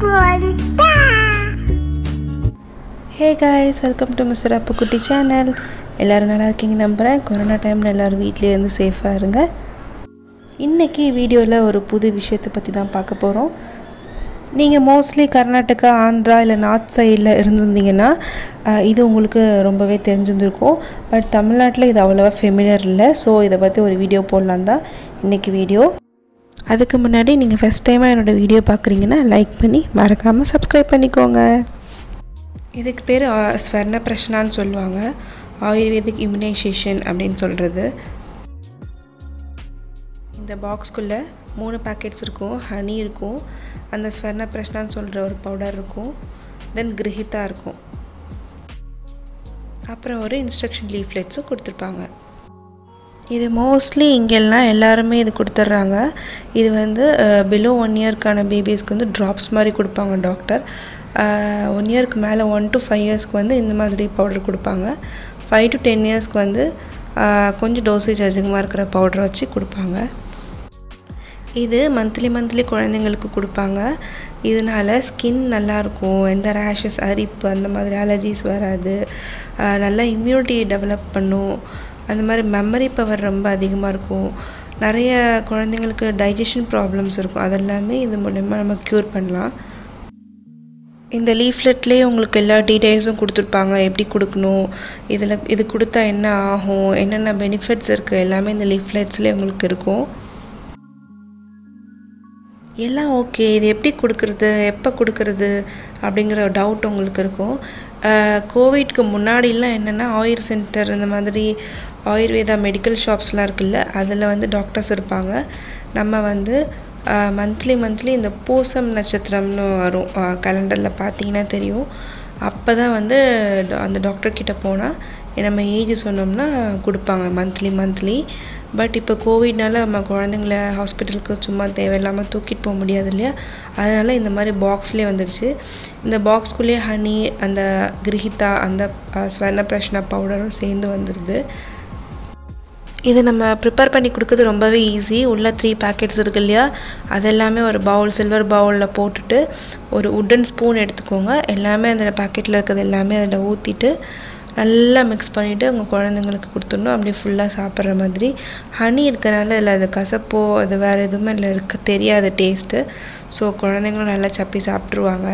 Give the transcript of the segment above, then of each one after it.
hey guys welcome to mister Appukutty channel எல்லோரும் நல்லா இருக்கீங்க நம்புகிறேன் கொரோனா டைமில் எல்லோரும் வீட்டிலே இருந்து சேஃபாக இருங்க இன்றைக்கி வீடியோவில் ஒரு புது விஷயத்தை பற்றி தான் பார்க்க போகிறோம் நீங்கள் மோஸ்ட்லி கர்நாடகா ஆந்திரா இல்லை நார்த் சைடில் இருந்திருந்தீங்கன்னா அஹ், இது உங்களுக்கு ரொம்பவே தெரிஞ்சிருந்திருக்கும் பட் தமிழ்நாட்டில் இது அவ்வளோவா ஃபெமிலியர் இல்லை ஸோ இதை பற்றி ஒரு வீடியோ போடலாம் தான் இன்றைக்கி வீடியோ அதுக்கு முன்னாடி நீங்கள் ஃபஸ்ட் டைமாக என்னோடய வீடியோ பார்க்குறீங்கன்னா லைக் பண்ணி மறக்காமல் சப்ஸ்கிரைப் பண்ணிக்கோங்க இதுக்கு பேர் ஸ்வர்ண பிரஷ்னான்னு சொல்லுவாங்க ஆயுர்வேதிக் இம்யூனைசேஷன் அப்படின்னு சொல்கிறது இந்த பாக்ஸ்குள்ளே மூணு பேக்கெட்ஸ் இருக்கும் ஹனி இருக்கும் அந்த ஸ்வர்ண பிரஷ்னான்னு சொல்கிற ஒரு பவுடர் இருக்கும் தென் கிரஹிதா இருக்கும் அப்புறம் ஒரு இன்ஸ்ட்ரக்ஷன் லீஃப்லெட்ஸும் கொடுத்துருப்பாங்க இது மோஸ்ட்லி இங்கெல்லாம் எல்லாருமே இது கொடுத்துட்றாங்க இது வந்து பிலோ ஒன் இயர்க்கான பேபிஸ்க்கு வந்து ட்ராப்ஸ் மாதிரி கொடுப்பாங்க டாக்டர் ஒன் இயர்க்கு மேலே ஒன் டு ஃபைவ் இயர்ஸ்க்கு வந்து இந்த மாதிரி பவுடர் கொடுப்பாங்க ஃபைவ் டு டென் இயர்ஸ்க்கு வந்து அஹ், கொஞ்சம் டோசேஜ் அதிகமாக இருக்கிற பவுடர் வச்சு கொடுப்பாங்க இது மந்த்லி மந்த்லி குழந்தைங்களுக்கு கொடுப்பாங்க இதனால ஸ்கின் நல்லாயிருக்கும் எந்த ரேஷஸ் அரிப்பு அந்த மாதிரி அலர்ஜிஸ் வராது அஹ் நல்லா இம்யூனிட்டி டெவலப் பண்ணும் அந்த மாதிரி மெமரி பவர் ரொம்ப அதிகமாக இருக்கும் நிறைய குழந்தைங்களுக்கு டைஜஷன் ப்ராப்ளம்ஸ் இருக்கும் அதெல்லாமே இது மூலயமா நம்ம க்யூர் பண்ணலாம் இந்த லீஃப்லெட்லேயே உங்களுக்கு எல்லா டீட்டெயில்ஸும் கொடுத்துருப்பாங்க எப்படி கொடுக்கணும் இதில் இது கொடுத்தா என்ன ஆகும் என்னென்ன பெனிஃபிட்ஸ் இருக்குது எல்லாமே இந்த லீஃப்லெட்ஸ்லேயே உங்களுக்கு இருக்கும் எல்லாம் ஓகே இது எப்படி கொடுக்குறது எப்போ கொடுக்குறது அப்படிங்கிற ஒரு டவுட் உங்களுக்கு இருக்கும் கோவிட்க்கு முன்னாடிலாம் என்னென்னா ஆயுர் சென்டர் இந்த மாதிரி ஆயுர்வேதா மெடிக்கல் ஷாப்ஸ்லாம் இருக்குல்ல அதில் வந்து டாக்டர்ஸ் இருப்பாங்க நம்ம வந்து மந்த்லி மந்த்லி இந்த பூசம் நட்சத்திரம்னு வரும் கேலண்டரில் பார்த்தீங்கன்னா தெரியும் அப்போ தான் வந்து ட- அந்த டாக்டர் கிட்ட போனால் நம்ம ஏஜ் சொன்னோம்னா கொடுப்பாங்க மந்த்லி மந்த்லி பட் இப்போ கோவிட்னால நம்ம குழந்தைங்கள ஹாஸ்பிட்டலுக்கு சும்மா தேவையில்லாமல் தூக்கிட்டு போக முடியாது இல்லையா அதனால் இந்த மாதிரி பாக்ஸ்லேயே வந்துடுச்சு இந்த பாக்ஸ்குள்ளேயே ஹனி அந்த கிரஹிதா அந்த அஹ், ஸ்வர்ண பிரஷ்னா பவுடரும் சேர்ந்து வந்துடுது இது நம்ம ப்ரிப்பேர் பண்ணி கொடுக்குறது ரொம்பவே ஈஸி உள்ள த்ரீ பேக்கெட்ஸ் இருக்கு இல்லையா அதெல்லாமே ஒரு பவுல் சில்வர் பவுலில் போட்டுட்டு ஒரு உட்டன் ஸ்பூன் எடுத்துக்கோங்க எல்லாமே அந்த பேக்கெட்டில் இருக்கிறது எல்லாமே அதில் ஊற்றிட்டு நல்லா மிக்ஸ் பண்ணிவிட்டு உங்கள் குழந்தைங்களுக்கு கொடுத்துடணும் அப்படியே ஃபுல்லாக சாப்பிட்ற மாதிரி ஹனி இருக்கனால இதில் அது கசப்போ அது வேறு எதுவுமே இல்லை இருக்க தெரியாது டேஸ்ட்டு ஸோ குழந்தைங்களும் நல்லா சப்பி சாப்பிட்ருவாங்க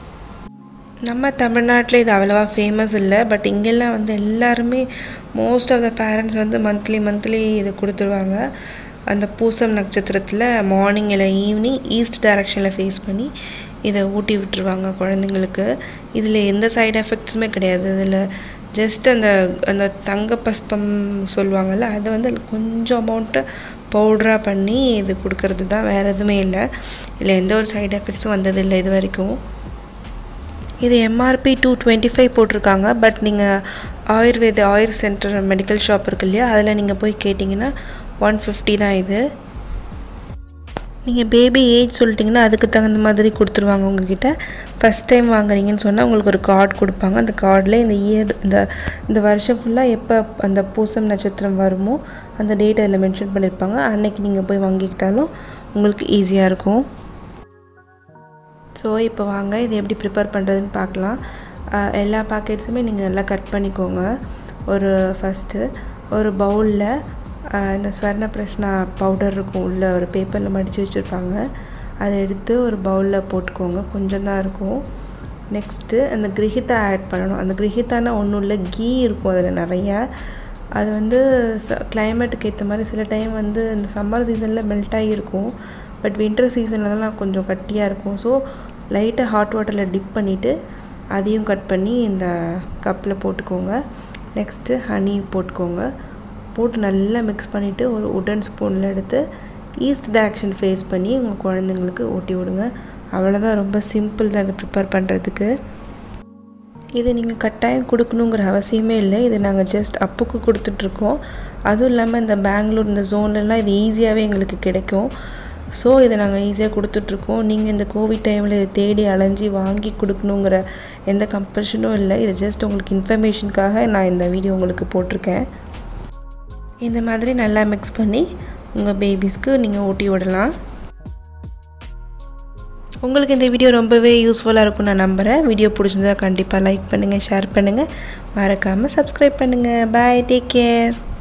நம்ம தமிழ்நாட்டில் இது அவ்வளோவா ஃபேமஸ் இல்லை பட் இங்கெல்லாம் வந்து எல்லாருமே மோஸ்ட் ஆஃப் த பேரண்ட்ஸ் வந்து மந்த்லி மந்த்லி இது கொடுத்துருவாங்க அந்த பூசம் நட்சத்திரத்தில் மார்னிங் இல்லை ஈவினிங் ஈஸ்ட் டைரக்ஷனில் ஃபேஸ் பண்ணி இதை ஊட்டி விட்டுருவாங்க குழந்தைங்களுக்கு இதில் எந்த சைடு எஃபெக்ட்ஸுமே கிடையாது இதில் ஜஸ்ட் அந்த அந்த தங்க பஸ்பம் சொல்லுவாங்கள்ல அதை வந்து அதுல கொஞ்சம் அமௌண்ட்டு பவுடராக பண்ணி இது கொடுக்கறது தான் வேறு எதுவுமே இல்லை இல்லை எந்த ஒரு சைடு எஃபெக்ட்ஸும் வந்ததில்லை இது வரைக்கும் இது எம்ஆர்பி டூ டுவெண்ட்டி ஃபைவ் போட்டிருக்காங்க பட் நீங்கள் Ayurveda Ayur centre medical shop இருக்கு இல்லையா அதில் நீங்கள் போய் கேட்டிங்கன்னா ஒன் ஃபிஃப்டி தான் இது நீங்கள் பேபி ஏஜ் சொல்லிட்டிங்கன்னா அதுக்கு தகுந்த மாதிரி கொடுத்துருவாங்க உங்ககிட்ட ஃபஸ்ட் டைம் வாங்குறீங்கன்னு சொன்னால் உங்களுக்கு ஒரு கார்டு கொடுப்பாங்க அந்த கார்டில் இந்த இயர் இந்த இந்த வருஷம் ஃபுல்லாக எப்போ அந்த பூசம் நட்சத்திரம் வருமோ அந்த டேட் அதில் மென்ஷன் பண்ணியிருப்பாங்க அன்னைக்கு நீங்கள் போய் வாங்கிக்கிட்டாலும் உங்களுக்கு ஈஸியாக இருக்கும் ஸோ இப்போ வாங்க இது எப்படி ப்ரிப்பேர் பண்ணுறதுன்னு பார்க்கலாம் அஹ் எல்லா பாக்கெட்ஸுமே நீங்கள் நல்லா கட் பண்ணிக்கோங்க ஒரு ஃபஸ்ட்டு ஒரு பவுலில் இந்த ஸ்வர்ண பிரஷ்னா பவுடர் இருக்கும் உள்ள ஒரு பேப்பரில் மடித்து வச்சுருப்பாங்க அதை எடுத்து ஒரு பவுலில் போட்டுக்கோங்க கொஞ்சம் தான் இருக்கும் நெக்ஸ்ட்டு அந்த கிரகிதா ஆட் பண்ணணும் அந்த கிரகிதானா ஒன்றும் இல்லை கீ இருக்கும் அதில் நிறையா அது வந்து ச கிளைமேட்டுக்கு ஏற்ற மாதிரி சில டைம் வந்து இந்த சம்மர் சீசனில் மெல்ட் ஆகியிருக்கும் பட் வின்டர் சீசன்லலாம் கொஞ்சம் கட்டியாக இருக்கும் ஸோ லைட்டாக ஹாட் வாட்டரில் டிப் பண்ணிவிட்டு அதையும் கட் பண்ணி இந்த கப்பில் போட்டுக்கோங்க நெக்ஸ்ட்டு ஹனி போட்டுக்கோங்க போட்டு நல்லா மிக்ஸ் பண்ணிவிட்டு ஒரு உடன் ஸ்பூனில் எடுத்து ஈஸ்ட் டைரக்ஷன் ஃபேஸ் பண்ணி உங்கள் குழந்தைங்களுக்கு ஊட்டி விடுங்க அவ்வளோதான் ரொம்ப சிம்பிள் தான் இதை ப்ரிப்பேர் பண்ணுறதுக்கு இது நீங்கள் கட்டாயம் கொடுக்கணுங்கிற அவசியமே இல்லை இது நாங்கள் ஜஸ்ட் அப்புக்கு கொடுத்துட்ருக்கோம் அதுவும் இல்லாமல் இந்த பெங்களூர் இந்த ஜோன்லலாம் இது ஈஸியாகவே எங்களுக்கு கிடைக்கும் ஸோ இதை நாங்கள் ஈஸியாக கொடுத்துட்ருக்கோம் நீங்கள் இந்த கோவிட் டைமில் இதை தேடி அலைஞ்சி வாங்கி கொடுக்கணுங்கிற எந்த கம்பல்ஷனும் இல்லை இது ஜஸ்ட் உங்களுக்கு இன்ஃபர்மேஷனுக்காக நான் இந்த வீடியோ உங்களுக்கு போட்டிருக்கேன் இந்த மாதிரி நல்லா மிக்ஸ் பண்ணி உங்கள் பேபிஸ்க்கு நீங்கள் ஊட்டி விடலாம் உங்களுக்கு இந்த வீடியோ ரொம்பவே யூஸ்ஃபுல்லாக இருக்கும் நான் நம்புகிறேன் வீடியோ பிடிச்சிருந்தா கண்டிப்பாக லைக் பண்ணுங்கள் ஷேர் பண்ணுங்கள் மறக்காமல் சப்ஸ்கிரைப் பண்ணுங்கள் பாய் டேக் கேர்